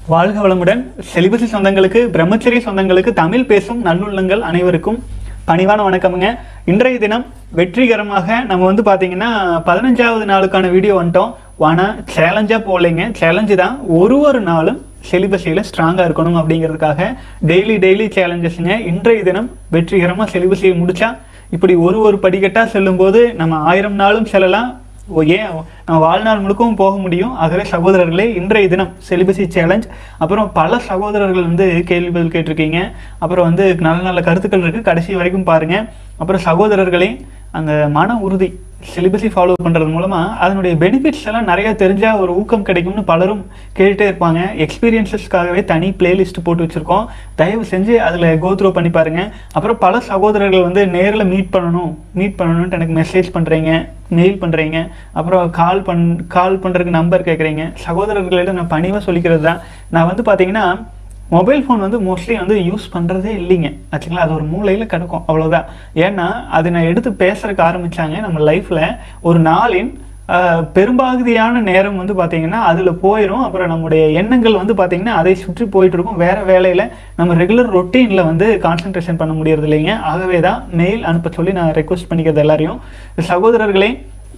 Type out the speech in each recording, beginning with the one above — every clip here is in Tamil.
வாழ்க வளமுடன் செலிபசி சொந்தங்களுக்கு பிரம்மச்சரிய சொந்தங்களுக்கு தமிழ் பேசும் நல்லுள்ளங்கள் அனைவருக்கும் பணிவான வணக்கமுங்க இன்றைய தினம் வெற்றிகரமாக நம்ம வந்து பார்த்தீங்கன்னா பதினஞ்சாவது நாளுக்கான வீடியோ வந்துட்டோம் ஆனால் சேலஞ்சாக போகலைங்க சேலஞ்சு தான் ஒரு ஒரு நாளும் செலிபஸியில் ஸ்ட்ராங்காக இருக்கணும் அப்படிங்கிறதுக்காக டெய்லி டெய்லி சேலஞ்சஸ்ங்க இன்றைய தினம் வெற்றிகரமாக செலிபஸியை முடிச்சா இப்படி ஒரு ஒரு படிக்கட்டாக செல்லும்போது நம்ம ஆயிரம் நாளும் செல்லலாம் ஓ ஏன் நம்ம வாழ்நாள் முழுக்கவும் போக முடியும் ஆகவே சகோதரர்களே இன்றைய தினம் செலிபசி சேலஞ்ச் அப்புறம் பல சகோதரர்கள் வந்து கேள்வி பதில் கேட்டிருக்கீங்க அப்புறம் வந்து நல்ல நல்ல கருத்துக்கள் இருக்குது கடைசி வரைக்கும் பாருங்கள் அப்புறம் சகோதரர்களே அந்த மன உறுதி சிலிபஸை ஃபாலோ பண்ணுறது மூலமாக அதனுடைய பெனிஃபிட்ஸ் எல்லாம் நிறைய தெரிஞ்சால் ஒரு ஊக்கம் கிடைக்கும்னு பலரும் கேட்டுட்டே இருப்பாங்க எக்ஸ்பீரியன்சஸ்க்காகவே தனி பிளேலிஸ்ட் போட்டு வச்சுருக்கோம் தயவு செஞ்சு அதில் கோத்ரூ பண்ணி பாருங்கள் அப்புறம் பல சகோதரர்கள் வந்து நேரில் மீட் பண்ணணும் மீட் பண்ணணுன்ட்டு எனக்கு மெசேஜ் பண்ணுறீங்க மெயில் பண்ணுறீங்க அப்புறம் கால் பண் கால் பண்ணுறதுக்கு நம்பர் கேட்குறீங்க சகோதரர்களிடம் நான் பணிவாக சொல்லிக்கிறது தான் நான் வந்து பார்த்தீங்கன்னா மொபைல் ஃபோன் வந்து மோஸ்ட்லி வந்து யூஸ் பண்ணுறதே இல்லைங்க ஆச்சுங்களா அது ஒரு மூலையில் கிடக்கும் அவ்வளோதான் ஏன்னா அது நான் எடுத்து பேசுறதுக்கு ஆரம்பித்தாங்க நம்ம லைஃப்பில் ஒரு நாளின் ஆஹ், பெரும்பகுதியான நேரம் வந்து பார்த்தீங்கன்னா அதில் போயிடும் அப்புறம் நம்முடைய எண்ணங்கள் வந்து பார்த்தீங்கன்னா அதை சுற்றி போயிட்டு இருக்கும் வேறு வேலையில் நம்ம ரெகுலர் ரொட்டீனில் வந்து கான்சென்ட்ரேஷன் பண்ண முடியறது இல்லைங்க ஆகவே தான் மெயில் அனுப்ப சொல்லி நான் ரெக்வஸ்ட் பண்ணிக்கிறது எல்லாரையும் சகோதரர்களே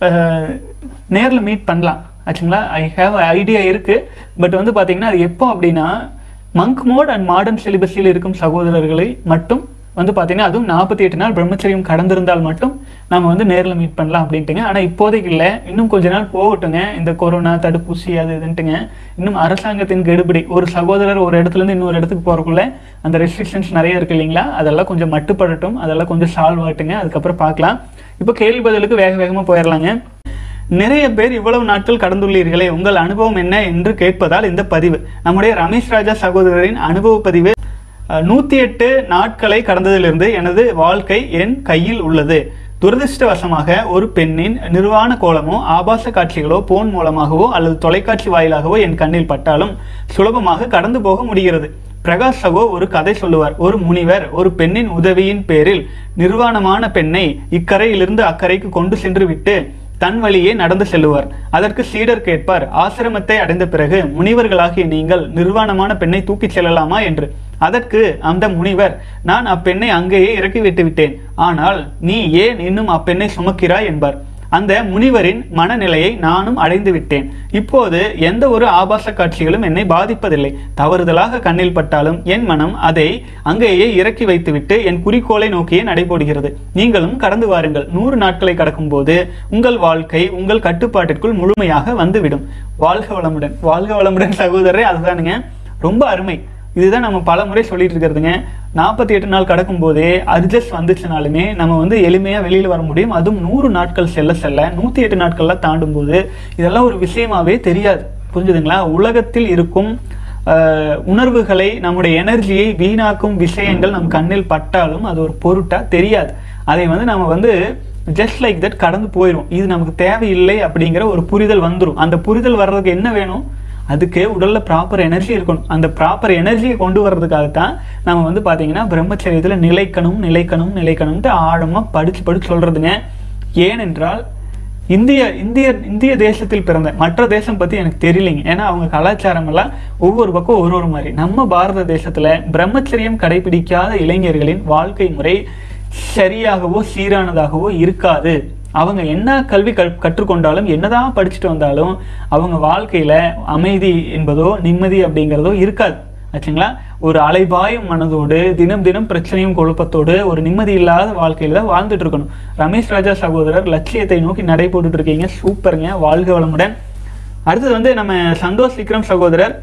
நேரில் மீட் பண்ணலாம் ஆச்சுங்களா ஐ ஹேவ் ஐடியா இருக்குது பட் வந்து பார்த்தீங்கன்னா அது எப்போ அப்படின்னா மங்க் மோட் அண்ட் மாடர்ன் சிலிபஸில் இருக்கும் சகோதரர்களை மட்டும் வந்து பார்த்தீங்கன்னா அதுவும் நாற்பத்தி எட்டு நாள் பிரம்மச்சரியம் கடந்திருந்தால் மட்டும் நம்ம வந்து நேரில் மீட் பண்ணலாம் அப்படின்ட்டுங்க ஆனால் இப்போதைக்கு இல்லை இன்னும் கொஞ்ச நாள் போகட்டுங்க இந்த கொரோனா தடுப்பூசி அது இதுன்ட்டுங்க இன்னும் அரசாங்கத்தின் கெடுபிடி ஒரு சகோதரர் ஒரு இடத்துலேருந்து இன்னொரு இடத்துக்கு போகிறக்குள்ள அந்த ரெஸ்ட்ரிக்ஷன்ஸ் நிறைய இருக்கு இல்லைங்களா அதெல்லாம் கொஞ்சம் மட்டுப்படட்டும் அதெல்லாம் கொஞ்சம் சால்வ் ஆகட்டுங்க அதுக்கப்புறம் பார்க்கலாம் இப்போ கேள்வி பதிலுக்கு வேக வேகமாக போயிடலாங்க நிறைய பேர் இவ்வளவு நாட்கள் கடந்துள்ளீர்களே உங்கள் அனுபவம் என்ன என்று கேட்பதால் இந்த பதிவு நம்முடைய ரமேஷ் ராஜா சகோதரரின் அனுபவ பதிவு அஹ், நூத்தி எட்டு நாட்களை கடந்ததிலிருந்து எனது வாழ்க்கை என் கையில் உள்ளது துரதிர்ஷ்டவசமாக ஒரு பெண்ணின் நிர்வாண கோலமோ ஆபாச காட்சிகளோ போன் மூலமாகவோ அல்லது தொலைக்காட்சி வாயிலாகவோ என் கண்ணில் பட்டாலும் சுலபமாக கடந்து போக முடிகிறது பிரகாஷ் சகோ ஒரு கதை சொல்லுவார் ஒரு முனிவர் ஒரு பெண்ணின் உதவியின் பேரில் நிர்வாணமான பெண்ணை இக்கரையிலிருந்து அக்கறைக்கு கொண்டு சென்று விட்டு தன் வழியே நடந்து செல்லுவார் அதற்கு சீடர் கேட்பார் ஆசிரமத்தை அடைந்த பிறகு முனிவர்களாகிய நீங்கள் நிர்வாணமான பெண்ணை தூக்கிச் செல்லலாமா என்று அதற்கு அந்த முனிவர் நான் அப்பெண்ணை அங்கேயே இறக்கி விட்டு விட்டேன் ஆனால் நீ ஏன் இன்னும் அப்பெண்ணை சுமக்கிறாய் என்பார் அந்த முனிவரின் மனநிலையை நானும் அடைந்து விட்டேன் இப்போது எந்த ஒரு ஆபாச காட்சிகளும் என்னை பாதிப்பதில்லை தவறுதலாக கண்ணில் பட்டாலும் என் மனம் அதை அங்கேயே இறக்கி வைத்துவிட்டு என் குறிக்கோளை நோக்கியே நடைபோடுகிறது நீங்களும் கடந்து வாருங்கள் நூறு நாட்களை கடக்கும்போது உங்கள் வாழ்க்கை உங்கள் கட்டுப்பாட்டிற்குள் முழுமையாக வந்துவிடும் வாழ்க வளமுடன் வாழ்க வளமுடன் சகோதரரே அதுதானுங்க ரொம்ப அருமை இதுதான் நம்ம பல முறை சொல்லிட்டு இருக்கிறதுங்க நாற்பத்தி எட்டு நாள் கடக்கும் போதே அட்ஜஸ்ட் வந்துச்சுனாலுமே நம்ம வந்து எளிமையாக வெளியில் வர முடியும் அதுவும் நூறு நாட்கள் செல்ல செல்ல நூற்றி எட்டு நாட்கள்லாம் தாண்டும் போது இதெல்லாம் ஒரு விஷயமாவே தெரியாது புரிஞ்சுதுங்களா உலகத்தில் இருக்கும் ஆஹ், உணர்வுகளை நம்முடைய எனர்ஜியை வீணாக்கும் விஷயங்கள் நம் கண்ணில் பட்டாலும் அது ஒரு பொருட்டா தெரியாது அதை வந்து நம்ம வந்து ஜஸ்ட் லைக் தட் கடந்து போயிடும் இது நமக்கு தேவையில்லை அப்படிங்கிற ஒரு புரிதல் வந்துடும் அந்த புரிதல் வர்றதுக்கு என்ன வேணும் அதுக்கு உடல்ல ப்ராப்பர் எனர்ஜி இருக்கணும் அந்த ப்ராப்பர் எனர்ஜியை கொண்டு வர்றதுக்காகத்தான் நம்ம வந்து பாத்தீங்கன்னா பிரம்மச்சரியத்துல நிலைக்கணும் நிலைக்கணும் நிலைக்கணும்ட்டு ஆழமா படிச்சு படிச்சு சொல்றதுங்க ஏனென்றால் இந்திய இந்திய இந்திய தேசத்தில் பிறந்த மற்ற தேசம் பத்தி எனக்கு தெரியலைங்க ஏன்னா அவங்க கலாச்சாரம் எல்லாம் ஒவ்வொரு பக்கம் ஒரு ஒரு மாதிரி நம்ம பாரத தேசத்துல பிரம்மச்சரியம் கடைபிடிக்காத இளைஞர்களின் வாழ்க்கை முறை சரியாகவோ சீரானதாகவோ இருக்காது அவங்க என்ன கல்வி கற்- கற்றுக்கொண்டாலும் என்னதான் படிச்சுட்டு வந்தாலும் அவங்க வாழ்க்கையில அமைதி என்பதோ நிம்மதி அப்படிங்கிறதோ இருக்காது ஆச்சுங்களா ஒரு அலைபாயும் மனதோடு தினம் தினம் பிரச்சனையும் குழப்பத்தோடு ஒரு நிம்மதி இல்லாத வாழ்க்கையில தான் வாழ்ந்துட்டு இருக்கணும் ரமேஷ் ராஜா சகோதரர் லட்சியத்தை நோக்கி நடை போட்டுட்டு இருக்கீங்க சூப்பருங்க வாழ்க வளமுடன் அடுத்தது வந்து நம்ம சந்தோஷ் விக்ரம் சகோதரர்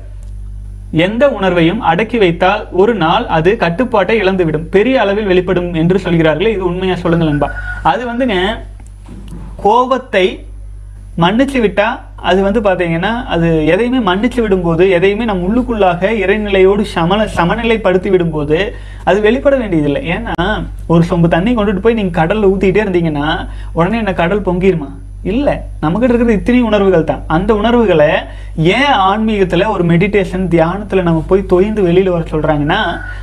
எந்த உணர்வையும் அடக்கி வைத்தால் ஒரு நாள் அது கட்டுப்பாட்டை இழந்துவிடும் பெரிய அளவில் வெளிப்படும் என்று சொல்கிறார்களே இது உண்மையா சொல்லுங்க நண்பா அது வந்துங்க கோபத்தை மன்னிச்சு விட்டா அது வந்து பாத்தீங்கன்னா அது எதையுமே மன்னிச்சு விடும்போது எதையுமே நம் உள்ளுக்குள்ளாக இறைநிலையோடு சமன சமநிலைப்படுத்தி விடும்போது அது வெளிப்பட வேண்டியதில்லை ஏன்னா ஒரு சொம்பு தண்ணி கொண்டுட்டு போய் நீங்க கடல்ல ஊத்திட்டே இருந்தீங்கன்னா உடனே என்ன கடல் பொங்கிருமா இல்ல நமக்கிட்ட இருக்கிறது இத்தனை உணர்வுகள் தான் அந்த உணர்வுகளை ஏன் ஆன்மீகத்துல ஒரு மெடிடேஷன் தியானத்துல நம்ம போய் தொய்ந்து வெளியில வர சொல்றாங்கன்னா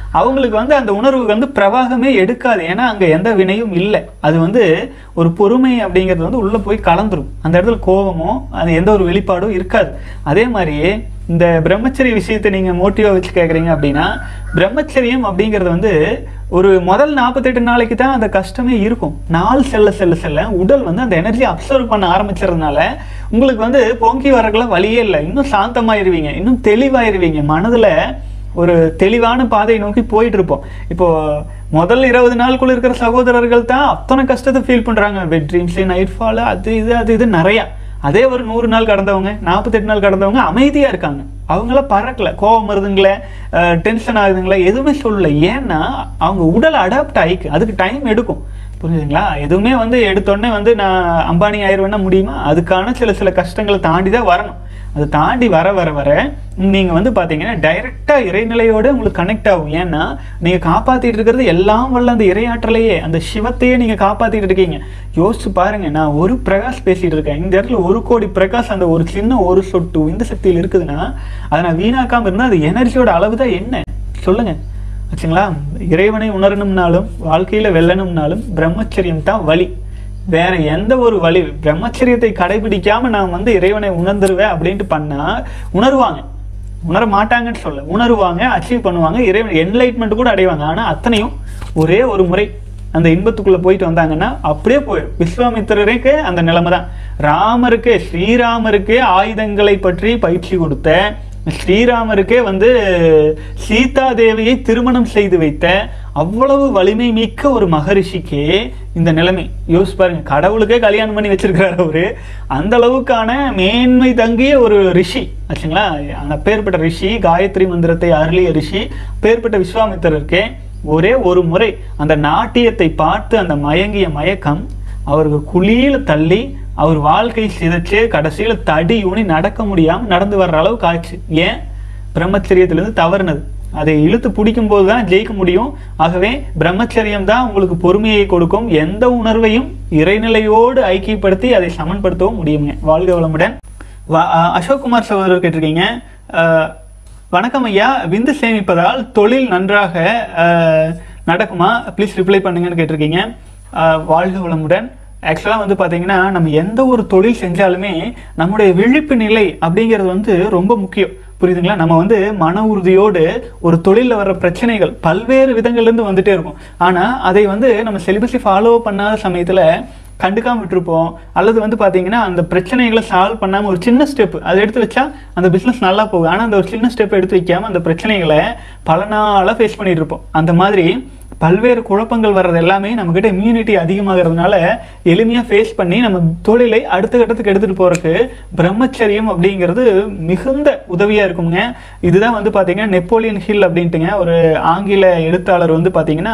அவங்களுக்கு வந்து அந்த உணர்வு வந்து பிரவாகமே எடுக்காது ஏன்னா அங்கே எந்த வினையும் இல்லை அது வந்து ஒரு பொறுமை அப்படிங்கிறது வந்து உள்ளே போய் கலந்துரும் அந்த இடத்துல கோபமோ அது எந்த ஒரு வெளிப்பாடும் இருக்காது அதே மாதிரியே இந்த பிரம்மச்சரிய விஷயத்தை நீங்கள் மோட்டிவாக வச்சு கேட்குறீங்க அப்படின்னா பிரம்மச்சரியம் அப்படிங்கிறது வந்து ஒரு முதல் நாற்பத்தெட்டு நாளைக்கு தான் அந்த கஷ்டமே இருக்கும் நாள் செல்ல செல்ல செல்ல உடல் வந்து அந்த எனர்ஜி அப்சர்வ் பண்ண ஆரம்பிச்சதுனால உங்களுக்கு வந்து பொங்கி வரக்குள்ள வழியே இல்லை இன்னும் சாந்தமாயிருவீங்க இன்னும் தெளிவாயிருவீங்க மனதில் ஒரு தெளிவான பாதையை நோக்கி போயிட்டு இருப்போம் இப்போ முதல் இருபது நாளுக்குள்ள இருக்கிற சகோதரர்கள் தான் அத்தனை கஷ்டத்தை ஃபீல் பண்றாங்க பெட் ட்ரீம்ஸ் நைட் ஃபால் அது இது அது இது நிறையா அதே ஒரு நூறு நாள் கடந்தவங்க நாற்பத்தெட்டு நாள் கடந்தவங்க அமைதியா இருக்காங்க அவங்கள பறக்கல கோபம் வருதுங்களே டென்ஷன் ஆகுதுங்களே எதுவுமே சொல்லல ஏன்னா அவங்க உடல் அடாப்ட் ஆயிக்கு அதுக்கு டைம் எடுக்கும் புரிஞ்சுதுங்களா எதுவுமே வந்து எடுத்தோடனே வந்து நான் அம்பானி ஆயிடுவேன்னா முடியுமா அதுக்கான சில சில கஷ்டங்களை தாண்டி தான் வரணும் அதை தாண்டி வர வர வர நீங்க வந்து பாத்தீங்கன்னா டைரக்டா இறைநிலையோட உங்களுக்கு கனெக்ட் ஆகும் ஏன்னா நீங்க காப்பாத்திட்டு இருக்கிறது எல்லாம் வல்ல அந்த இறையாற்றலையே அந்த சிவத்தையே நீங்க காப்பாத்திட்டு இருக்கீங்க யோசிச்சு பாருங்க நான் ஒரு பிரகாஷ் பேசிட்டு இருக்கேன் இந்த இடத்துல ஒரு கோடி பிரகாஷ் அந்த ஒரு சின்ன ஒரு சொட்டு இந்த சக்தியில் இருக்குதுன்னா அதை நான் வீணாக்காம இருந்தா அது எனர்ஜியோட அளவு தான் என்ன சொல்லுங்க ஆச்சுங்களா இறைவனை உணரணும்னாலும் வாழ்க்கையில வெல்லணும்னாலும் பிரம்மச்சரியம் தான் வழி வேற எந்த ஒரு வழி பிரம்மச்சரியத்தை கடைபிடிக்காம நான் வந்து இறைவனை உணர்ந்துருவேன் அப்படின்ட்டு பண்ணா உணர்வாங்க உணர மாட்டாங்கன்னு சொல்ல உணருவாங்க அச்சீவ் பண்ணுவாங்க இறைவன் என்லைட்மெண்ட் கூட அடைவாங்க ஆனா அத்தனையும் ஒரே ஒரு முறை அந்த இன்பத்துக்குள்ள போயிட்டு வந்தாங்கன்னா அப்படியே போயிடும் விஸ்வாமித்திரருக்கு அந்த நிலைமை தான் ராமருக்கு ஸ்ரீராமருக்கே ஆயுதங்களை பற்றி பயிற்சி கொடுத்த ஸ்ரீராமருக்கே வந்து சீதா தேவியை திருமணம் செய்து வைத்த அவ்வளவு வலிமை மிக்க ஒரு மகரிஷிக்கு இந்த நிலைமை யோசிச்சு பாருங்க கடவுளுக்கே கல்யாணம் பண்ணி வச்சிருக்கிறாரு அவரு அந்த அளவுக்கான மேன்மை தங்கிய ஒரு ரிஷி ஆச்சுங்களா அந்த பேர்பட்ட ரிஷி காயத்ரி மந்திரத்தை அருளிய ரிஷி பேர்பட்ட விஸ்வாமித்திரருக்கே ஒரே ஒரு முறை அந்த நாட்டியத்தை பார்த்து அந்த மயங்கிய மயக்கம் அவருக்கு குழியில தள்ளி அவர் வாழ்க்கை சிதைச்சு கடைசியில தடி ஊனி நடக்க முடியாம நடந்து வர்ற அளவுக்கு ஆச்சு ஏன் பிரம்மச்சரியத்திலிருந்து தவறுனது அதை இழுத்து பிடிக்கும் போது தான் ஜெயிக்க முடியும் ஆகவே பிரம்மச்சரியம் தான் உங்களுக்கு பொறுமையை கொடுக்கும் எந்த உணர்வையும் இறைநிலையோடு ஐக்கியப்படுத்தி அதை சமன்படுத்தவும் முடியுங்க வாழ்க வளமுடன் வ- அஹ் அசோக் குமார் சகோதரர் கேட்டிருக்கீங்க அஹ், வணக்கம் ஐயா விந்து சேமிப்பதால் தொழில் நன்றாக அஹ், நடக்குமா ப்ளீஸ் ரிப்ளை பண்ணுங்கன்னு கேட்டிருக்கீங்க அஹ், வாழ்க வளமுடன் ஆக்சுவலாக வந்து பார்த்தீங்கன்னா நம்ம எந்த ஒரு தொழில் செஞ்சாலுமே நம்முடைய விழிப்பு நிலை அப்படிங்கிறது வந்து ரொம்ப முக்கியம் புரியுதுங்களா நம்ம வந்து மன உறுதியோடு ஒரு தொழிலில் வர பிரச்சனைகள் பல்வேறு விதங்கள்லேருந்து வந்துட்டே இருக்கும் ஆனால் அதை வந்து நம்ம செலிபஸை ஃபாலோ பண்ணாத சமயத்தில் கண்டுக்காம விட்டுருப்போம் அல்லது வந்து பார்த்தீங்கன்னா அந்த பிரச்சனைகளை சால்வ் பண்ணாமல் ஒரு சின்ன ஸ்டெப் அதை எடுத்து வச்சா அந்த பிஸ்னஸ் நல்லா போகும் ஆனால் அந்த ஒரு சின்ன ஸ்டெப் எடுத்து வைக்காம அந்த பிரச்சனைகளை பல நாளாக ஃபேஸ் பண்ணிட்டு இருப்போம் அந்த மாதிரி பல்வேறு குழப்பங்கள் வர்றது எல்லாமே நம்மக்கிட்ட இம்யூனிட்டி அதிகமாகிறதுனால எளிமையாக ஃபேஸ் பண்ணி நம்ம தொழிலை அடுத்த கட்டத்துக்கு எடுத்துகிட்டு போகிறதுக்கு பிரம்மச்சரியம் அப்படிங்கிறது மிகுந்த உதவியாக இருக்குங்க இதுதான் வந்து பார்த்தீங்கன்னா நெப்போலியன் ஹில் அப்படின்ட்டுங்க ஒரு ஆங்கில எழுத்தாளர் வந்து பார்த்தீங்கன்னா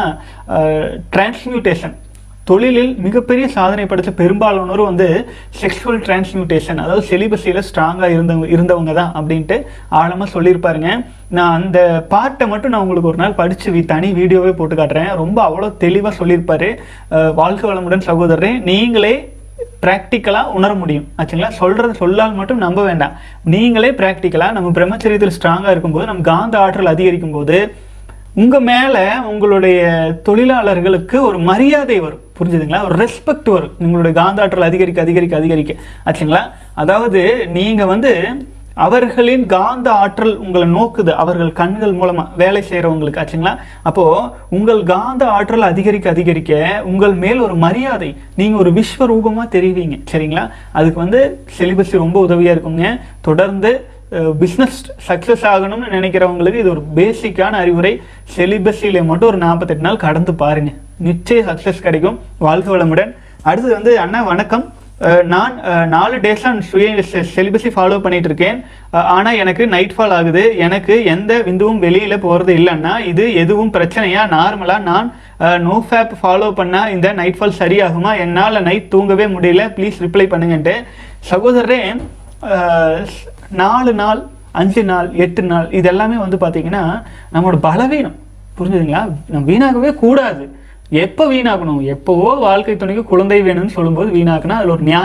டிரான்ஸ்மியூட்டேஷன் தொழிலில் மிகப்பெரிய சாதனை படைச்ச பெரும்பாலானோர் வந்து செக்ஷுவல் டிரான்ஸ்மியூட்டேஷன் அதாவது செலிபஸியில் ஸ்ட்ராங்காக இருந்தவங்க இருந்தவங்க தான் அப்படின்ட்டு ஆழமாக சொல்லியிருப்பாருங்க நான் அந்த பார்ட்டை மட்டும் நான் உங்களுக்கு ஒரு நாள் படித்து தனி வீடியோவே போட்டு காட்டுறேன் ரொம்ப அவ்வளோ தெளிவாக சொல்லியிருப்பாரு அஹ், வாழ்க வளமுடன் சகோதரரே நீங்களே ப்ராக்டிக்கலாக உணர முடியும் ஆச்சுங்களா சொல்கிறது சொல்லால் மட்டும் நம்ப வேண்டாம் நீங்களே ப்ராக்டிக்கலாக நம்ம பிரம்மச்சரியத்தில் ஸ்ட்ராங்காக இருக்கும்போது நம்ம காந்த ஆற்றல் அதிகரிக்கும் போது உங்க மேல உங்களுடைய தொழிலாளர்களுக்கு ஒரு மரியாதை வரும் புரிஞ்சுதுங்களா ஒரு ரெஸ்பெக்ட் வரும் உங்களுடைய காந்தாற்றல் அதிகரிக்க அதிகரிக்க அதிகரிக்க ஆச்சுங்களா அதாவது நீங்க வந்து அவர்களின் காந்த ஆற்றல் உங்களை நோக்குது அவர்கள் கண்கள் மூலமா வேலை செய்யறவங்களுக்கு ஆச்சுங்களா அப்போ உங்கள் காந்த ஆற்றல் அதிகரிக்க அதிகரிக்க உங்கள் மேல் ஒரு மரியாதை நீங்க ஒரு விஸ்வரூபமா தெரிவிங்க சரிங்களா அதுக்கு வந்து செலிபஸி ரொம்ப உதவியா இருக்குங்க தொடர்ந்து பிஸ்னஸ் சக்ஸஸ் ஆகணும்னு நினைக்கிறவங்களுக்கு இது ஒரு பேசிக்கான அறிவுரை செலிபஸில மட்டும் ஒரு நாற்பத்தெட்டு நாள் கடந்து பாருங்க நிச்சயம் சக்ஸஸ் கிடைக்கும் வாழ்க்கை வளமுடன் அடுத்தது வந்து அண்ணா வணக்கம் அஹ் நான் அஹ், நாலு டேஸாக சுய செலிபஸை ஃபாலோ பண்ணிட்டு இருக்கேன் அஹ், ஆனா எனக்கு நைட் ஃபால் ஆகுது எனக்கு எந்த விந்துவும் வெளியில போறது இல்லைன்னா இது எதுவும் பிரச்சனையா நார்மலா நான் நோ ஃபேப் ஃபாலோ பண்ணா இந்த நைட் ஃபால் சரியாகுமா என்னால நைட் தூங்கவே முடியல ப்ளீஸ் ரிப்ளை பண்ணுங்கன்ட்டு சகோதரரே அஹ், நாலு நாள் அஞ்சு நாள் எட்டு நாள் இது எல்லாமே வந்து பார்த்தீங்கன்னா நம்மளோட பலவீனம் புரிஞ்சுதுங்களா நம்ம வீணாகவே கூடாது எப்போ வீணாக்கணும் எப்போவோ வாழ்க்கை துணைக்கு குழந்தை வேணும்னு சொல்லும்போது வீணாக்குனா அதில் ஒரு நியாயம்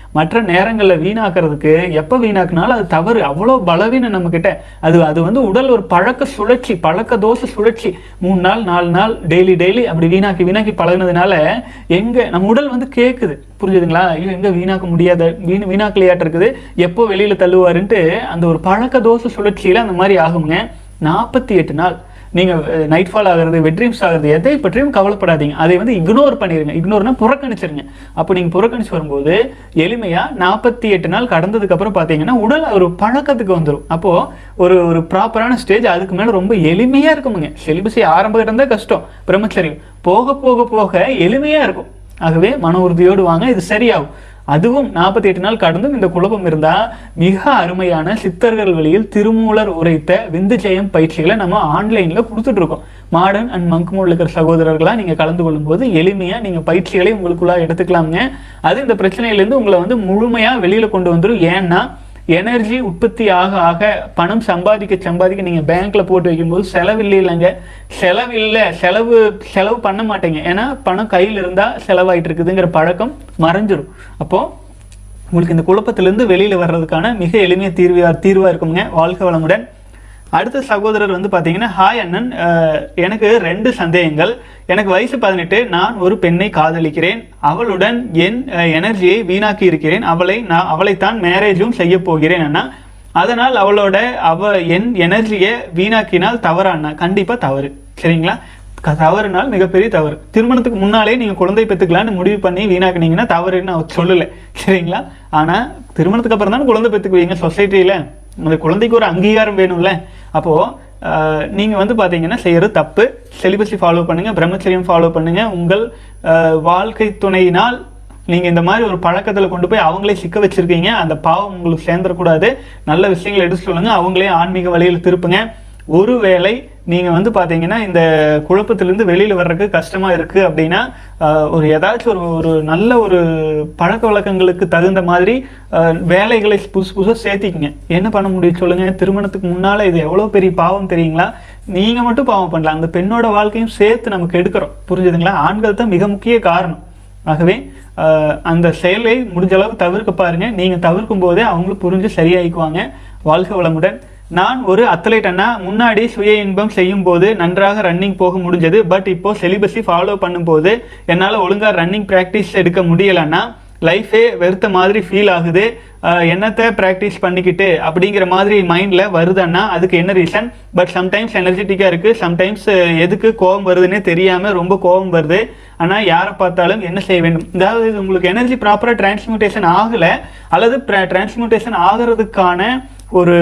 மற்ற நேரங்களில் வீணாக்குறதுக்கு எப்போ வீணாக்குனாலும் அது தவறு அவ்வளோ பலவீனம் நம்மக்கிட்ட அது அது வந்து உடல் ஒரு பழக்க சுழற்சி பழக்க தோசை சுழற்சி மூணு நாள் நாலு நாள் டெய்லி டெய்லி அப்படி வீணாக்கி வீணாக்கி பழகுனதுனால எங்க நம்ம உடல் வந்து கேட்குது புரிஞ்சுதுங்களா ஐயோ எங்க வீணாக்க முடியாத வீண் வீணாக்கலையாட்டு இருக்குது எப்போ வெளியில தள்ளுவாருன்ட்டு அந்த ஒரு பழக்க தோசை சுழற்சியில அந்த மாதிரி ஆகுங்க நாற்பத்தி எட்டு நாள் நீங்க நைட் ஃபால் ஆகுறது வெட்ரீம்ஸ் ஆகுறது எதை பற்றியும் கவலைப்படாதீங்க அதை வந்து இக்னோர் பண்ணிருங்க இக்னோர்னா புறக்கணிச்சிருங்க அப்போ நீங்க புறக்கணிச்சு வரும்போது எளிமையா நாற்பத்தி எட்டு நாள் கடந்ததுக்கு அப்புறம் பாத்தீங்கன்னா உடல் ஒரு பழக்கத்துக்கு வந்துடும் அப்போ ஒரு ஒரு ப்ராப்பரான ஸ்டேஜ் அதுக்கு மேல ரொம்ப எளிமையா இருக்குமுங்க செலிபஸை ஆரம்ப கட்டம் தான் கஷ்டம் பிரம்மச்சரியம் போக போக போக எளிமையா இருக்கும் ஆகவே மன உறுதியோடு வாங்க இது சரியாகும் அதுவும் நாற்பத்தி எட்டு நாள் கடந்தும் இந்த குழப்பம் இருந்தா மிக அருமையான சித்தர்கள் வழியில் திருமூலர் உரைத்த விந்து ஜெயம் பயிற்சிகளை நம்ம ஆன்லைன்ல கொடுத்துட்டு இருக்கோம் மாடர்ன் அண்ட் மங்க் மோட்ல இருக்கிற சகோதரர்களா நீங்க கலந்து கொள்ளும்போது எளிமையா நீங்க பயிற்சிகளை உங்களுக்குள்ளா எடுத்துக்கலாம்ங்க அது இந்த பிரச்சனையிலேருந்து உங்களை வந்து முழுமையா வெளியில கொண்டு வந்துரும் ஏன்னா எனர்ஜி உற்பத்தி ஆக ஆக பணம் சம்பாதிக்க சம்பாதிக்க நீங்க பேங்க்ல போட்டு வைக்கும்போது செலவு இல்லை இல்லைங்க செலவு இல்லை செலவு செலவு பண்ண மாட்டீங்க ஏன்னா பணம் கையில் இருந்தா செலவாயிட்டு இருக்குதுங்கிற பழக்கம் மறைஞ்சிரும் அப்போ உங்களுக்கு இந்த குழப்பத்திலிருந்து வெளியில வர்றதுக்கான மிக எளிமைய தீர்வா தீர்வா இருக்குங்க வாழ்க்கை வளமுடன் அடுத்த சகோதரர் வந்து பார்த்தீங்கன்னா ஹாய் அண்ணன் அஹ், எனக்கு ரெண்டு சந்தேகங்கள் எனக்கு வயசு பதினெட்டு நான் ஒரு பெண்ணை காதலிக்கிறேன் அவளுடன் என் அஹ், எனர்ஜியை வீணாக்கி இருக்கிறேன் அவளை நான் அவளைத்தான் மேரேஜும் செய்ய போகிறேன் அண்ணா அதனால் அவளோட அவ என் எனர்ஜியை வீணாக்கினால் தவறா அண்ணா கண்டிப்பா தவறு சரிங்களா க- தவறுனால் மிகப்பெரிய தவறு திருமணத்துக்கு முன்னாலே நீங்க குழந்தை பெற்றுக்கலாம்னு முடிவு பண்ணி வீணாக்குனீங்கன்னா தவறுன்னு நான் சொல்லலை சரிங்களா ஆனா திருமணத்துக்கு அப்புறம் தான் குழந்தை பெற்றுக்குவீங்க சொசைட்டியில அந்த குழந்தைக்கு ஒரு அங்கீகாரம் வேணும்ல அப்போ ஆஹ், நீங்க வந்து பாத்தீங்கன்னா செய்யறது தப்பு செலிபஸை ஃபாலோ பண்ணுங்க பிரம்மச்சரியம் ஃபாலோ பண்ணுங்க உங்கள் ஆஹ், வாழ்க்கை துணையினால் நீங்க இந்த மாதிரி ஒரு பழக்கத்துல கொண்டு போய் அவங்களே சிக்க வச்சிருக்கீங்க அந்த பாவம் உங்களுக்கு சேர்ந்துடக்கூடாது நல்ல விஷயங்களை எடுத்து சொல்லுங்க அவங்களே ஆன்மீக வழியில் திருப்புங்க ஒருவேளை நீங்க வந்து பாத்தீங்கன்னா இந்த குழப்பத்திலிருந்து வெளியில வர்றதுக்கு கஷ்டமா இருக்கு அப்படின்னா ஆஹ், ஒரு ஏதாச்சும் ஒரு ஒரு நல்ல ஒரு பழக்க வழக்கங்களுக்கு தகுந்த மாதிரி ஆஹ், வேலைகளை புதுசு புதுசாக சேர்த்திக்கங்க என்ன பண்ண முடியும் சொல்லுங்க திருமணத்துக்கு முன்னால இது எவ்வளவு பெரிய பாவம் தெரியுங்களா நீங்க மட்டும் பாவம் பண்ணலாம் அந்த பெண்ணோட வாழ்க்கையும் சேர்த்து நமக்கு எடுக்கிறோம் புரிஞ்சுதுங்களா ஆண்கள் தான் மிக முக்கிய காரணம் ஆகவே ஆஹ், அந்த செயலை முடிஞ்ச அளவுக்கு தவிர்க்க பாருங்க நீங்க தவிர்க்கும் போதே அவங்களும் புரிஞ்சு சரியாயிக்குவாங்க வாழ்க வளமுடன் நான் ஒரு அத்லெட் அண்ணா முன்னாடி சுய இன்பம் செய்யும் போது நன்றாக ரன்னிங் போக முடிஞ்சது பட் இப்போ செலிபஸை ஃபாலோ பண்ணும்போது என்னால் ஒழுங்கா ரன்னிங் ப்ராக்டிஸ் எடுக்க முடியலன்னா லைஃபே வெறுத்த மாதிரி ஃபீல் ஆகுது ஆஹ் என்னத்தை ப்ராக்டிஸ் பண்ணிக்கிட்டு அப்படிங்கிற மாதிரி மைண்டில் வருதுன்னா அதுக்கு என்ன ரீசன் பட் சம்டைம்ஸ் எனர்ஜெட்டிக்காக இருக்குது சம்டைம்ஸ் எதுக்கு கோபம் வருதுன்னே தெரியாமல் ரொம்ப கோபம் வருது ஆனால் யாரை பார்த்தாலும் என்ன செய்ய வேண்டும் அதாவது இது உங்களுக்கு எனர்ஜி ப்ராப்பராக டிரான்ஸ்மியூட்டேஷன் ஆகலை அல்லது டிரான்ஸ்மியூட்டேஷன் ஆகிறதுக்கான ஒரு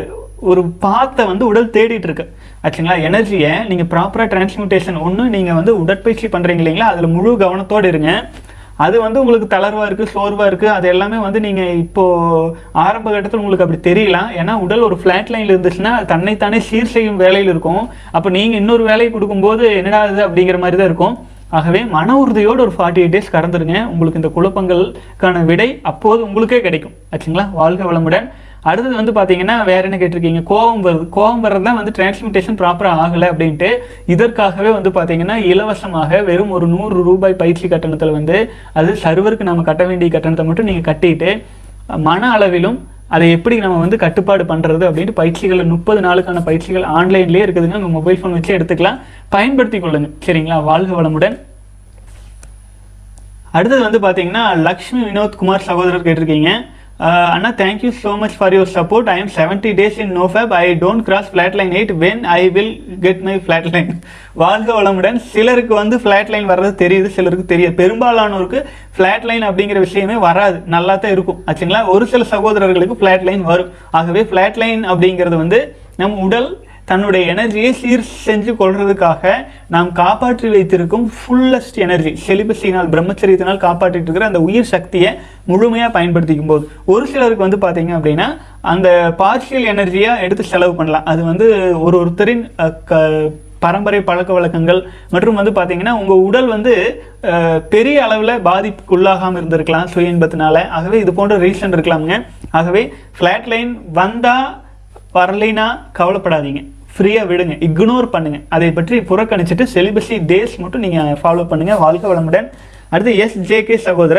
ஒரு பாத்தை வந்து உடல் தேடிட்டு இருக்கு ஆச்சுங்களா எனர்ஜியை நீங்க ப்ராப்பரா டிரான்ஸ்மியூட்டேஷன் ஒன்று நீங்க வந்து உடற்பயிற்சி பண்றீங்க இல்லைங்களா அதுல முழு கவனத்தோடு இருங்க அது வந்து உங்களுக்கு தளர்வா இருக்கு சோர்வா இருக்கு அது எல்லாமே வந்து நீங்க இப்போ ஆரம்ப கட்டத்தில் உங்களுக்கு அப்படி தெரியலாம் ஏன்னா உடல் ஒரு ஃபிளாட் லைன்ல இருந்துச்சுன்னா அது தன்னைத்தானே சீர் செய்யும் வேலையில் இருக்கும் அப்போ நீங்க இன்னொரு வேலையை கொடுக்கும்போது என்னடா இது அப்படிங்கிற மாதிரி தான் இருக்கும் ஆகவே மன உறுதியோடு ஒரு ஃபார்ட்டி எயிட் டேஸ் கடந்துருங்க உங்களுக்கு இந்த குழப்பங்களுக்கான விடை அப்போது உங்களுக்கே கிடைக்கும் ஆச்சுங்களா வாழ்க வளமுடன் அடுத்தது வந்து பாத்தீங்கன்னா வேற என்ன கேட்டிருக்கீங்க கோவம் வருது கோவம் வர்றது தான் வந்து டிரான்ஸ்மிட்டேஷன் ப்ராப்பரா ஆகலை அப்படின்ட்டு இதற்காகவே வந்து பாத்தீங்கன்னா இலவசமாக வெறும் ஒரு நூறு ரூபாய் பயிற்சி கட்டணத்துல வந்து அது சர்வருக்கு நம்ம கட்ட வேண்டிய கட்டணத்தை மட்டும் நீங்க கட்டிட்டு மன அளவிலும் அதை எப்படி நம்ம வந்து கட்டுப்பாடு பண்றது அப்படின்ட்டு பயிற்சிகள் முப்பது நாளுக்கான பயிற்சிகள் ஆன்லைன்லயே இருக்குதுங்க உங்க மொபைல் ஃபோன் வச்சு எடுத்துக்கலாம் பயன்படுத்தி கொள்ளுங்க சரிங்களா வாழ்க வளமுடன் அடுத்தது வந்து பாத்தீங்கன்னா லக்ஷ்மி வினோத் குமார் சகோதரர் கேட்டிருக்கீங்க அஹ் அண்ணா thank you so much for your support I am seventy days in no fap I don't cross flat line eight when I will get my flat line வாழ்க வளமுடன் சிலருக்கு வந்து ஃபிளாட் லைன் வர்றது தெரியுது சிலருக்கு தெரியாது பெரும்பாலானோருக்கு ஃபிளாட் லைன் அப்படிங்கிற விஷயமே வராது நல்லா தான் இருக்கும் ஆச்சுங்களா ஒரு சில சகோதரர்களுக்கு ஃபிளாட் லைன் வரும் ஆகவே ஃபிளாட் லைன் அப்படிங்கிறது வந்து நம் உடல் தன்னுடைய எனர்ஜியை சீர் செஞ்சு கொள்றதுக்காக நாம் காப்பாற்றி வைத்திருக்கும் ஃபுல்லஸ்ட் எனர்ஜி செலிபஸினால் பிரம்மச்சரியத்தினால் காப்பாற்றிட்டு இருக்கிற அந்த உயிர் சக்தியை முழுமையாக பயன்படுத்திக்கும் போது ஒரு சிலருக்கு வந்து பார்த்தீங்க அப்படின்னா அந்த பார்ஷியல் எனர்ஜியாக எடுத்து செலவு பண்ணலாம் அது வந்து ஒரு ஒருத்தரின் அஹ், க- பரம்பரை பழக்க வழக்கங்கள் மற்றும் வந்து பார்த்தீங்கன்னா உங்கள் உடல் வந்து அஹ், பெரிய அளவில் பாதிப்புக்குள்ளாகாமல் இருந்திருக்கலாம் சுய இன்பத்தினால ஆகவே இது போன்ற ரீசன் இருக்கலாமுங்க ஆகவே ஃப்ளாட் லைன் வந்தால் வரலைனா கவலைப்படாதீங்க ஃப்ரீயாக விடுங்க இக்னோர் பண்ணுங்க அதை பற்றி புறக்கணிச்சிட்டு செலிபஸி டேஸ் மட்டும் நீங்கள் ஃபாலோ பண்ணுங்க வாழ்க்கை வளமுடன் அடுத்து எஸ் ஜேகே சகோதரர்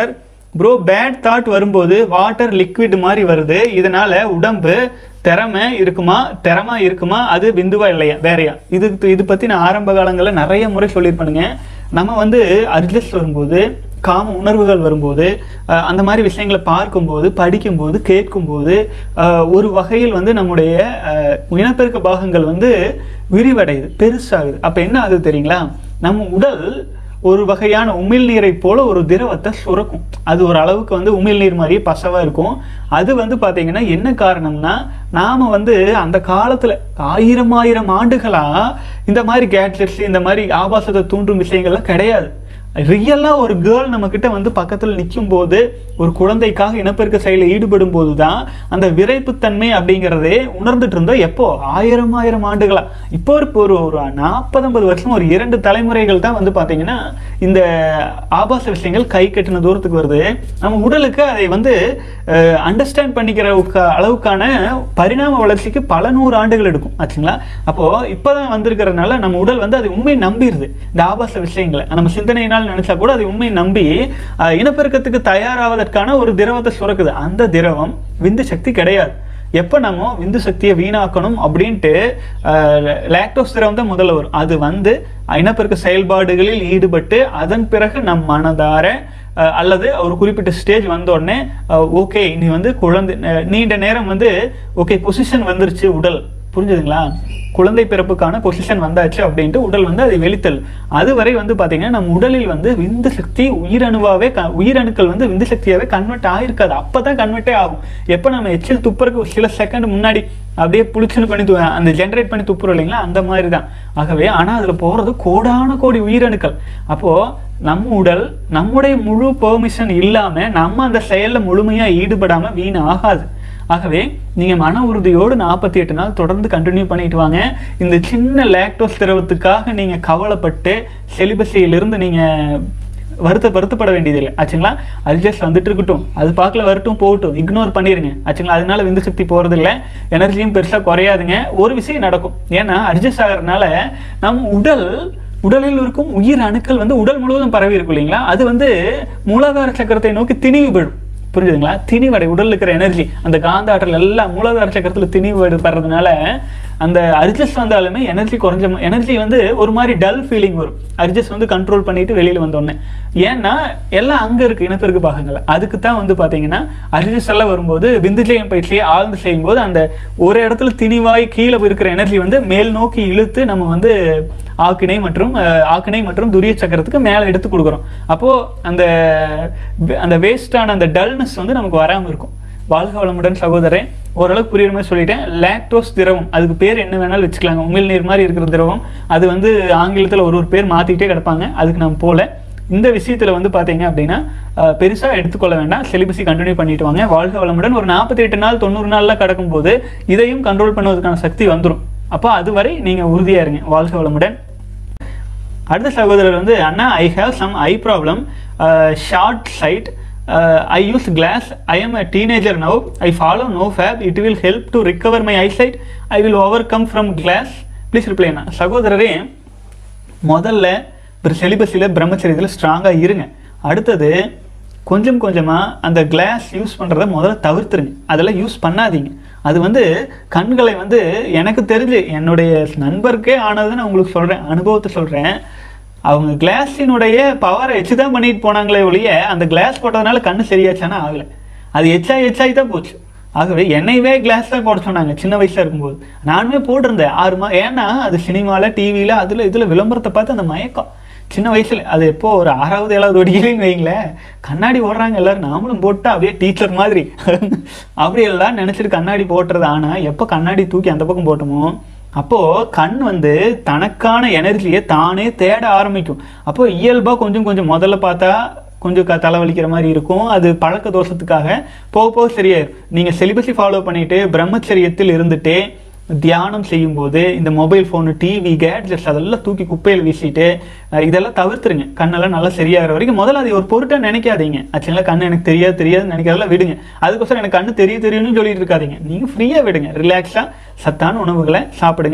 ப்ரோ பேட் தாட் வரும்போது வாட்டர் லிக்விட் மாதிரி வருது இதனால உடம்பு திறமை இருக்குமா திறமா இருக்குமா அது பிந்துவா இல்லையா வேறையா இது இது பத்தி நான் ஆரம்ப காலங்களில் நிறைய முறை சொல்லியிருப்பேனுங்க நம்ம வந்து அட்ஜஸ்ட் வரும்போது காம உணர்வுகள் வரும்போது அஹ், அந்த மாதிரி விஷயங்களை பார்க்கும்போது படிக்கும்போது கேட்கும்போது அஹ், ஒரு வகையில் வந்து நம்முடைய அஹ், இனப்பெருக்க பாகங்கள் வந்து விரிவடையுது பெருசாகுது அப்போ என்ன ஆகுது தெரியுங்களா நம்ம உடல் ஒரு வகையான உமிழ்நீரை போல ஒரு திரவத்தை சுரக்கும் அது ஒரு அளவுக்கு வந்து உமிழ்நீர் மாதிரியே பசவா இருக்கும் அது வந்து பாத்தீங்கன்னா என்ன காரணம்னா நாம வந்து அந்த காலத்துல ஆயிரம் ஆயிரம் ஆண்டுகளா இந்த மாதிரி கேட்ஜெட்ஸ் இந்த மாதிரி ஆபாசத்தை தூண்டும் விஷயங்கள்லாம் கிடையாது ரியலா ஒரு கேர்ள் நம்ம கிட்ட வந்து பக்கத்துல நிற்கும் போது ஒரு குழந்தைக்காக இனப்பெருக்க செயலில் ஈடுபடும் போதுதான் அந்த விரைப்புத்தன்மை அப்படிங்கிறதே உணர்ந்துட்டு இருந்தோம் எப்போ ஆயிரம் ஆயிரம் ஆண்டுகளா இப்போ ஒரு ஒரு ஒரு நாற்பது ஐம்பது வருஷம் ஒரு இரண்டு தலைமுறைகள் தான் வந்து பாத்தீங்கன்னா இந்த ஆபாச விஷயங்கள் கை கட்டின தூரத்துக்கு வருது நம்ம உடலுக்கு அதை வந்து அண்டர்ஸ்டாண்ட் பண்ணிக்கிற அளவுக்கு- அளவுக்கான பரிணாம வளர்ச்சிக்கு பல நூறு ஆண்டுகள் எடுக்கும் ஆச்சுங்களா அப்போ இப்போதான் வந்திருக்கிறதுனால நம்ம உடல் வந்து அது உண்மை நம்பிடுது இந்த ஆபாச விஷயங்களை நம்ம சிந்தனையினால் நினைச்சா கூட அது உண்மை நம்பி அஹ், இனப்பெருக்கத்துக்கு தயாராவதற்கான ஒரு திரவத்தை சுரக்குது அந்த திரவம் விந்து சக்தி கிடையாது எப்போ நம்ம விந்து சக்தியை வீணாக்கணும் அப்படின்ட்டு லாக்டோஸ் திரவம் தான் முதல்ல வரும் அது வந்து இனப்பெருக்க செயல்பாடுகளில் ஈடுபட்டு அதன் பிறகு நம் மனதார அஹ், அல்லது ஒரு குறிப்பிட்ட ஸ்டேஜ் வந்த உடனே ஓகே நீ வந்து குழந்தை அஹ், நீண்ட நேரம் வந்து ஓகே பொசிஷன் வந்துருச்சு உடல் புரிஞ்சுதுங்களா குழந்தை பிறப்புக்கான பொசிஷன் வந்தாச்சு அப்படின்ட்டு உடல் வந்து அதை வெளித்தல் அதுவரை வந்து பாத்தீங்கன்னா நம்ம உடலில் வந்து விந்து சக்தி உயிரணுவாவே க- உயிரணுக்கள் வந்து விந்து சக்தியாவே கன்வெர்ட் ஆயிருக்காது அப்பதான் கன்வெர்ட்டே ஆகும் எப்போ நம்ம எச்சில் துப்புறதுக்கு ஒரு சில செகண்ட் முன்னாடி அப்படியே புளிச்சுன்னு பண்ணி து- அந்த ஜென்ரேட் பண்ணி துப்புறோம் இல்லைங்களா அந்த மாதிரி தான் ஆகவே ஆனா அதுல போறது கோடான கோடி உயிரணுக்கள் அப்போ நம்ம உடல் நம்முடைய முழு பெர்மிஷன் இல்லாம நம்ம அந்த செயல்ல முழுமையா ஈடுபடாம வீண் ஆகாது ஆகவே நீங்க மன உறுதியோடு நாற்பத்தி எட்டு நாள் தொடர்ந்து கண்டினியூ பண்ணிட்டு வாங்க இந்த சின்ன லாக்டோஸ் திரவத்துக்காக நீங்க கவலைப்பட்டு செலிபஸியிலிருந்து நீங்க வருத்த வருத்தப்பட வேண்டியதில்லை ஆச்சுங்களா அட்ஜஸ்ட் வந்துட்டு இருக்கட்டும் அது பார்க்கல வரட்டும் போகட்டும் இக்னோர் பண்ணிருங்க ஆச்சுங்களா அதனால விந்து சக்தி போறதில்ல எனர்ஜியும் பெருசா குறையாதுங்க ஒரு விஷயம் நடக்கும் ஏன்னா அட்ஜஸ்ட் ஆகிறதுனால நம்ம உடல் உடலில் இருக்கும் உயிர் அணுக்கள் வந்து உடல் முழுவதும் பரவி இருக்கும் இல்லைங்களா அது வந்து மூலாதார சக்கரத்தை நோக்கி திணிவு விடும் புரிஞ்சுதுங்களா திணிவடை உடல்ல இருக்கிற எனர்ஜி அந்த காந்த ஆற்றல் எல்லாம் மூலாதார சக்கரத்துல திணிவு படுறதுனால அந்த அர்ஜஸ்ட் வந்தாலுமே எனர்ஜி குறைஞ்ச எனர்ஜி வந்து ஒரு மாதிரி டல் ஃபீலிங் வரும் அர்ஜஸ்ட் வந்து கண்ட்ரோல் பண்ணிட்டு வெளியில வந்தோடனே ஏன்னா எல்லாம் அங்க இருக்கு இனப்பெருக்கு பாகங்கள் அதுக்கு தான் வந்து பாத்தீங்கன்னா அர்ஜஸ்ட் எல்லாம் வரும்போது விந்துஜயம் பயிற்சியை ஆழ்ந்து செய்யும்போது அந்த ஒரு இடத்துல திணிவாய் கீழே இருக்கிற எனர்ஜி வந்து மேல் நோக்கி இழுத்து நம்ம வந்து ஆக்கினை மற்றும் அஹ், ஆக்கினை மற்றும் துரிய சக்கரத்துக்கு மேலே எடுத்து கொடுக்குறோம் அப்போ அந்த அந்த வேஸ்டான அந்த டல்னஸ் வந்து நமக்கு வராம இருக்கும் வாழ்க வளமுடன் சகோதரன் ஓரளவுக்கு புரியுற மாதிரி சொல்லிட்டேன் லாக்டோஸ் திரவம் அதுக்கு பேர் என்ன வேணாலும் வச்சுக்கலாங்க உமிழ் நீர் மாதிரி இருக்கிற திரவம் அது வந்து ஆங்கிலத்தில் ஒரு ஒரு பேர் மாற்றிக்கிட்டே கிடப்பாங்க அதுக்கு நம்ம போல இந்த விஷயத்துல வந்து பாத்தீங்க அப்படின்னா அஹ், பெருசா எடுத்துக்கொள்ள வேண்டாம் செலிபஸை கண்டினியூ பண்ணிட்டு வாங்க வாழ்க வளமுடன் ஒரு நாற்பத்தி எட்டு நாள் தொண்ணூறு நாள்ல கடக்கும் போது இதையும் கண்ட்ரோல் பண்ணுவதற்கான சக்தி வந்துடும் அப்போ அதுவரை நீங்க உறுதியா இருங்க வாழ்க வளமுடன் அடுத்த சகோதரர் வந்து அண்ணா I have some I problem short sight I use glass I am a teenager now I follow no fap it will help to recover my I sight I will overcome from glass please reply அண்ணா சகோதரரே முதல்ல ஒரு செலிபஸில் பிரம்மச்சரியத்தில் ஸ்ட்ராங்காக இருங்க அடுத்தது கொஞ்சம் கொஞ்சமாக அந்த கிளாஸ் யூஸ் பண்ணுறத முதல்ல தவிர்த்துருங்க அதெல்லாம் யூஸ் பண்ணாதீங்க அது வந்து கண்களை வந்து எனக்கு தெரிஞ்சு என்னுடைய நண்பருக்கே ஆனதுன்னு நான் உங்களுக்கு சொல்கிறேன் அனுபவத்தை சொல்கிறேன் அவங்க கிளாஸினுடைய பவரை எச்சு தான் பண்ணிட்டு போனாங்களே ஒழிய அந்த கிளாஸ் போட்டதுனால கண்ணு சரியாச்சானா ஆகலை அது எச்சாய் எச்சாய் தான் போச்சு ஆகவே என்னையவே கிளாஸ் தான் போட சொன்னாங்க சின்ன வயசுல இருக்கும்போது நானுமே போட்டிருந்தேன் ஆறு மா ஏன்னா அது சினிமாவில் டிவியில் அதில் இதில் விளம்பரத்தை பார்த்து அந்த மயக்கம் சின்ன வயசுல அது எப்போ ஒரு ஆறாவது ஏழாவது ஒடிக்கலைன்னு வைங்களேன் கண்ணாடி போடுறாங்க எல்லாரும் நாமளும் போட்டா அப்படியே டீச்சர் மாதிரி அப்படி எல்லாம் நினைச்சிட்டு கண்ணாடி போட்டுறது ஆனா எப்போ கண்ணாடி தூக்கி அந்த பக்கம் போட்டோமோ அப்போ கண் வந்து தனக்கான எனர்ஜியை தானே தேட ஆரம்பிக்கும் அப்போ இயல்பா கொஞ்சம் கொஞ்சம் முதல்ல பார்த்தா கொஞ்சம் க தலைவலிக்கிற மாதிரி இருக்கும் அது பழக்க தோஷத்துக்காக போக போக சரியாயிரும் நீங்க செலிபஸை ஃபாலோ பண்ணிட்டு பிரம்மச்சரியத்தில் இருந்துட்டே தியானம் செய்யும்போது இந்த மொபைல் ஃபோனு டிவி கேட்ஜெட்ஸ் அதெல்லாம் தூக்கி குப்பையில் வீசிட்டு அஹ், இதெல்லாம் தவிர்த்துருங்க கண்ணெல்லாம் நல்லா சரியாகிற வரைக்கும் முதல்ல அதை ஒரு பொருட்டாக நினைக்காதீங்க ஆக்சுவலாக கண்ணு எனக்கு தெரியாது தெரியாதுன்னு நினைக்கிறதெல்லாம் விடுங்க அதுக்கோசரம் எனக்கு கண்ணு தெரியும் தெரியும்னு சொல்லிட்டு இருக்காதீங்க நீங்கள் ஃப்ரீயாக விடுங்க ரிலாக்ஸாக சத்தான உணவுகளை சாப்பிடுங்க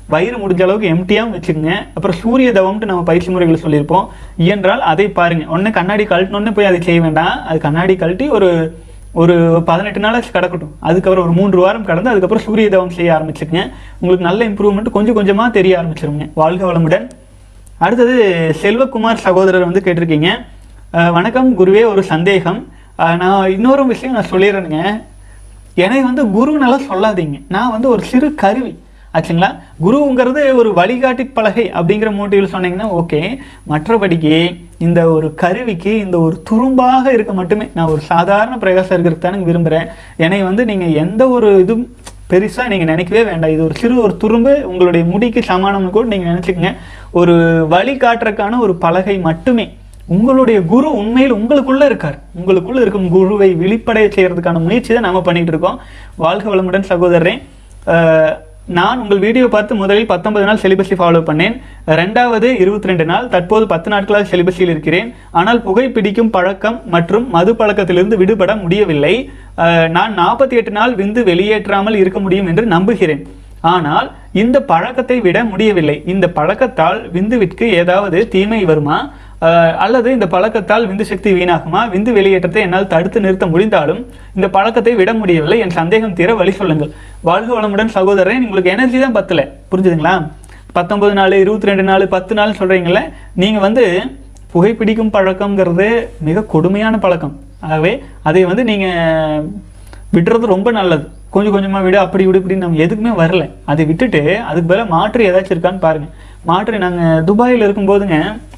வயிறு முடிஞ்ச அளவுக்கு எம்டியாகவும் வச்சுக்கோங்க அப்புறம் சூரிய தவம்ட்டு நம்ம பயிற்சி முறைகள் சொல்லியிருப்போம் இயன்றால் அதை பாருங்க உடனே கண்ணாடி கழட்டினோடனே போய் அதை செய்ய வேண்டாம் அது கண்ணாடி கழட்டி ஒரு ஒரு பதினெட்டு நாளாச்சு கிடக்கட்டும் அதுக்கப்புறம் ஒரு மூன்று வாரம் கடந்து அதுக்கப்புறம் சூரிய தவம் செய்ய ஆரம்பிச்சுக்கங்க உங்களுக்கு நல்ல இம்ப்ரூவ்மெண்ட் கொஞ்சம் கொஞ்சமாக தெரிய ஆரம்பிச்சிருங்க வாழ்க வளமுடன் அடுத்தது செல்வகுமார் சகோதரர் வந்து கேட்டிருக்கீங்க அஹ் வணக்கம் குருவே ஒரு சந்தேகம் அஹ் நான் இன்னொரு விஷயம் நான் சொல்லிடுறேனுங்க என்னை வந்து குருனெல்லாம் சொல்லாதீங்க நான் வந்து ஒரு சிறு கருவி ஆச்சுங்களா குருங்கிறது ஒரு வழிகாட்டி பலகை அப்படிங்கிற மோட்டிவில் சொன்னீங்கன்னா ஓகே மற்றபடிக்கு இந்த ஒரு கருவிக்கு இந்த ஒரு துரும்பாக இருக்க மட்டுமே நான் ஒரு சாதாரண பிரகாசம் இருக்கிறது தானே விரும்புகிறேன் என்னை வந்து நீங்கள் எந்த ஒரு இதுவும் பெருசாக நீங்கள் நினைக்கவே வேண்டாம் இது ஒரு சிறு ஒரு துரும்பு உங்களுடைய முடிக்கு சமானம்னு கூட நீங்கள் நினச்சிக்கங்க ஒரு வழி காட்டுறதுக்கான ஒரு பலகை மட்டுமே உங்களுடைய குரு உண்மையில் உங்களுக்குள்ள இருக்கார் உங்களுக்குள்ள இருக்கும் குருவை வெளிப்படைய செய்யறதுக்கான முயற்சி தான் நாம பண்ணிட்டு இருக்கோம் வாழ்க வளமுடன் சகோதரரே அஹ், நான் உங்கள் வீடியோ பார்த்து முதலில் பத்தொன்பது நாள் செலிபஸை ஃபாலோ பண்ணேன் ரெண்டாவது இருபத்தி ரெண்டு நாள் தற்போது பத்து நாட்களாக செலிபஸில் இருக்கிறேன் ஆனால் புகைப்பிடிக்கும் பழக்கம் மற்றும் மது பழக்கத்திலிருந்து விடுபட முடியவில்லை அஹ், நான் நாற்பத்தி எட்டு நாள் விந்து வெளியேற்றாமல் இருக்க முடியும் என்று நம்புகிறேன் ஆனால் இந்த பழக்கத்தை விட முடியவில்லை இந்த பழக்கத்தால் விந்துவிற்கு ஏதாவது தீமை வருமா அஹ், அல்லது இந்த பழக்கத்தால் விந்து சக்தி வீணாகுமா விந்து வெளியேற்றத்தை என்னால் தடுத்து நிறுத்த முடிந்தாலும் இந்த பழக்கத்தை விட முடியவில்லை என் சந்தேகம் தீர வழி சொல்லுங்கள் வாழ்க வளமுடன் சகோதரன் உங்களுக்கு எனர்ஜி தான் பத்தல புரிஞ்சுதுங்களா பத்தொன்பது நாள் இருபத்தி ரெண்டு நாள் பத்து நாள் சொல்றீங்கல்ல நீங்க வந்து புகைப்பிடிக்கும் பழக்கம்ங்கிறது மிக கொடுமையான பழக்கம் ஆகவே அதை வந்து நீங்க விட்டுறது ரொம்ப நல்லது கொஞ்சம் கொஞ்சமாக விடு அப்படி விடு இப்படின்னு நம்ம எதுக்குமே வரல அதை விட்டுட்டு அதுக்கு பதிலாக மாற்று ஏதாச்சும் இருக்கான்னு பாருங்க மாற்று நாங்கள் துபாயில் இருக்கும்போதுங்க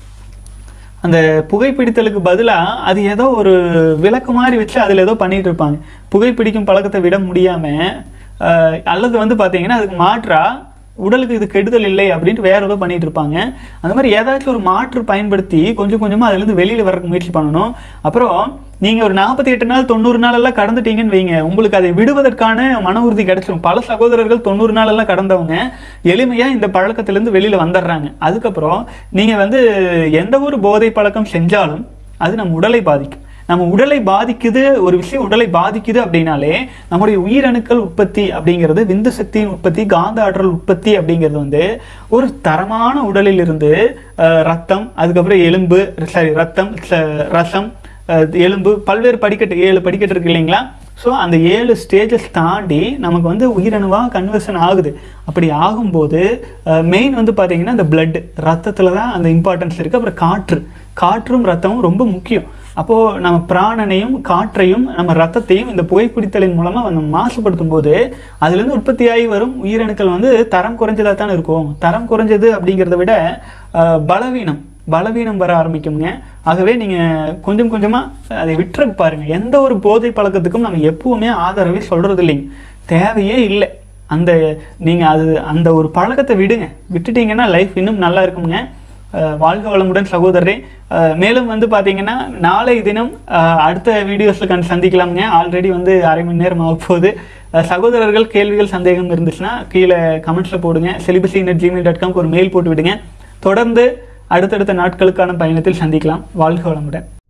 அந்த புகைப்பிடித்தலுக்கு பதிலாக அது ஏதோ ஒரு விளக்கு மாதிரி வச்சு அதில் ஏதோ பண்ணிட்டு இருப்பாங்க புகைப்பிடிக்கும் பழக்கத்தை விட முடியாமல் அல்லது வந்து பார்த்தீங்கன்னா அதுக்கு மாற்றா உடலுக்கு இது கெடுதல் இல்லை அப்படின்ட்டு வேற ஏதோ பண்ணிட்டு இருப்பாங்க அந்த மாதிரி ஏதாச்சும் ஒரு மாற்று பயன்படுத்தி கொஞ்சம் கொஞ்சமாக அதுலேருந்து வெளியில் வரக்கு முயற்சி பண்ணணும் அப்புறம் நீங்கள் ஒரு நாற்பத்தி எட்டு நாள் தொண்ணூறு நாள் எல்லாம் கடந்துட்டீங்கன்னு வைங்க உங்களுக்கு அதை விடுவதற்கான மன உறுதி கிடைச்சிடும் பல சகோதரர்கள் தொண்ணூறு நாள் எல்லாம் கடந்தவங்க எளிமையாக இந்த பழக்கத்திலேருந்து வெளியில் வந்துடுறாங்க அதுக்கப்புறம் நீங்கள் வந்து எந்த ஒரு போதை பழக்கம் செஞ்சாலும் அது நம்ம உடலை பாதிக்கும் நம்ம உடலை பாதிக்குது ஒரு விஷயம் உடலை பாதிக்குது அப்படின்னாலே நம்முடைய உயிரணுக்கள் உற்பத்தி அப்படிங்கிறது விந்து சக்தியின் உற்பத்தி காந்த ஆற்றல் உற்பத்தி அப்படிங்கிறது வந்து ஒரு தரமான உடலில் இருந்து அஹ், ரத்தம் அதுக்கப்புறம் எலும்பு சாரி ரத்தம் ச- ரசம் அஹ், எலும்பு பல்வேறு படிக்கட்டு ஏழு படிக்கட்டு இருக்கு இல்லைங்களா ஸோ அந்த ஏழு ஸ்டேஜஸ் தாண்டி நமக்கு வந்து உயிரணுவாக கன்வர்ஷன் ஆகுது அப்படி ஆகும்போது மெயின் வந்து பார்த்தீங்கன்னா இந்த blood ரத்தத்தில் தான் அந்த இம்பார்ட்டன்ஸ் இருக்குது அப்புறம் காற்று காற்றும் ரத்தமும் ரொம்ப முக்கியம் அப்போது நம்ம பிராணனையும் காற்றையும் நம்ம ரத்தத்தையும் இந்த புகைப்பிடித்தலின் மூலமாக நம்ம மாசுபடுத்தும் போது அதுலேருந்து உற்பத்தியாகி வரும் உயிரணுக்கள் வந்து தரம் குறைஞ்சதாக தானே இருக்கும் தரம் குறைஞ்சது அப்படிங்கிறத விட அஹ், பலவீனம் பலவீனம் வர ஆரம்பிக்குங்க ஆகவே நீங்கள் கொஞ்சம் கொஞ்சமாக அதை விட்டுற பாருங்க எந்த ஒரு போதை பழக்கத்துக்கும் நம்ம எப்பவுமே ஆதரவே சொல்கிறது இல்லைங்க தேவையே இல்லை அந்த நீங்கள் அது அந்த ஒரு பழக்கத்தை விடுங்க விட்டுட்டீங்கன்னா லைஃப் இன்னும் நல்லா இருக்குங்க அஹ் வாழ்க வளமுடன் சகோதரரே அஹ் மேலும் வந்து பார்த்தீங்கன்னா நாளை தினம் அஹ் அடுத்த வீடியோஸில் கண்டு சந்திக்கலாமுங்க ஆல்ரெடி வந்து அரை மணி நேரம் ஆக போகுது அஹ் சகோதரர்கள் கேள்விகள் சந்தேகம் இருந்துச்சுன்னா கீழே கமெண்ட்ஸில் போடுங்க செலிபசி நெட் ஜிமெயில் டாட் காம்க்கு ஒரு மெயில் போட்டு விடுங்க தொடர்ந்து அடுத்தடுத்த நாட்களுக்கான பயணத்தில் சந்திக்கலாம் வாழ்க வளமுடன்